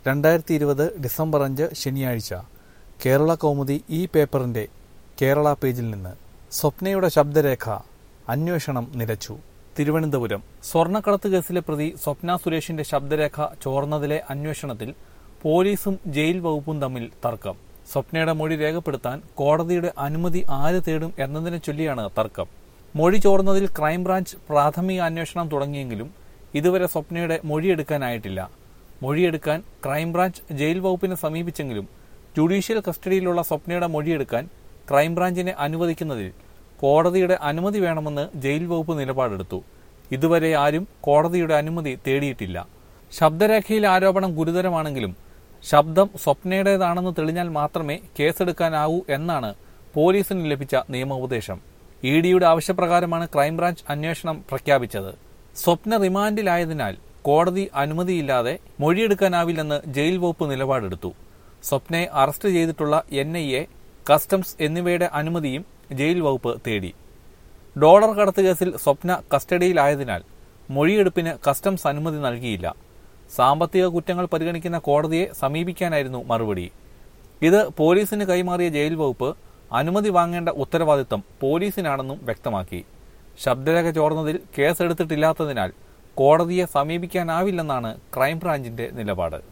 രണ്ടായിരത്തി ഇരുപത് ഡിസംബർ അഞ്ച് ശനിയാഴ്ച കേരള കൗമുദി ഈ പേപ്പറിന്റെ കേരള പേജിൽ നിന്ന് സ്വപ്നയുടെ ശബ്ദരേഖ അന്വേഷണം നിലച്ചു തിരുവനന്തപുരം സ്വർണ്ണക്കടത്ത് കേസിലെ പ്രതി സ്വപ്ന സുരേഷിന്റെ ശബ്ദരേഖ ചോർന്നതിലെ അന്വേഷണത്തിൽ പോലീസും ജയിൽ വകുപ്പും തമ്മിൽ തർക്കം സ്വപ്നയുടെ മൊഴി രേഖപ്പെടുത്താൻ കോടതിയുടെ അനുമതി ആര് തേടും എന്നതിനെ ചൊല്ലിയാണ് തർക്കം മൊഴി ചോർന്നതിൽ ക്രൈംബ്രാഞ്ച് പ്രാഥമിക അന്വേഷണം തുടങ്ങിയെങ്കിലും ഇതുവരെ സ്വപ്നയുടെ മൊഴിയെടുക്കാനായിട്ടില്ല മൊഴിയെടുക്കാൻ ക്രൈംബ്രാഞ്ച് ജയിൽ വകുപ്പിനെ സമീപിച്ചെങ്കിലും ജുഡീഷ്യൽ കസ്റ്റഡിയിലുള്ള സ്വപ്നയുടെ മൊഴിയെടുക്കാൻ ക്രൈംബ്രാഞ്ചിനെ അനുവദിക്കുന്നതിൽ കോടതിയുടെ അനുമതി വേണമെന്ന് ജയിൽ വകുപ്പ് നിലപാടെടുത്തു ഇതുവരെ ആരും കോടതിയുടെ അനുമതി തേടിയിട്ടില്ല ശബ്ദരേഖയിലെ ആരോപണം ഗുരുതരമാണെങ്കിലും ശബ്ദം സ്വപ്നയുടേതാണെന്ന് തെളിഞ്ഞാൽ മാത്രമേ കേസെടുക്കാനാവൂ എന്നാണ് പോലീസിന് ലഭിച്ച നിയമോപദേശം ഇ ഡിയുടെ ആവശ്യപ്രകാരമാണ് ക്രൈംബ്രാഞ്ച് അന്വേഷണം പ്രഖ്യാപിച്ചത് സ്വപ്ന റിമാൻഡിലായതിനാൽ കോടതി അനുമതിയില്ലാതെ മൊഴിയെടുക്കാനാവില്ലെന്ന് ജയിൽ വകുപ്പ് നിലപാടെടുത്തു സ്വപ്നയെ അറസ്റ്റ് ചെയ്തിട്ടുള്ള എൻ ഐ എ കസ്റ്റംസ് എന്നിവയുടെ അനുമതിയും ജയിൽ വകുപ്പ് തേടി ഡോളർ കടത്ത് കേസിൽ സ്വപ്ന കസ്റ്റഡിയിലായതിനാൽ മൊഴിയെടുപ്പിന് കസ്റ്റംസ് അനുമതി നൽകിയില്ല സാമ്പത്തിക കുറ്റങ്ങൾ പരിഗണിക്കുന്ന കോടതിയെ സമീപിക്കാനായിരുന്നു മറുപടി ഇത് പോലീസിന് കൈമാറിയ ജയിൽ വകുപ്പ് അനുമതി വാങ്ങേണ്ട ഉത്തരവാദിത്തം പോലീസിനാണെന്നും വ്യക്തമാക്കി ശബ്ദരേഖ ചോർന്നതിൽ കേസെടുത്തിട്ടില്ലാത്തതിനാൽ കോടതിയെ സമീപിക്കാനാവില്ലെന്നാണ് ക്രൈംബ്രാഞ്ചിന്റെ നിലപാട്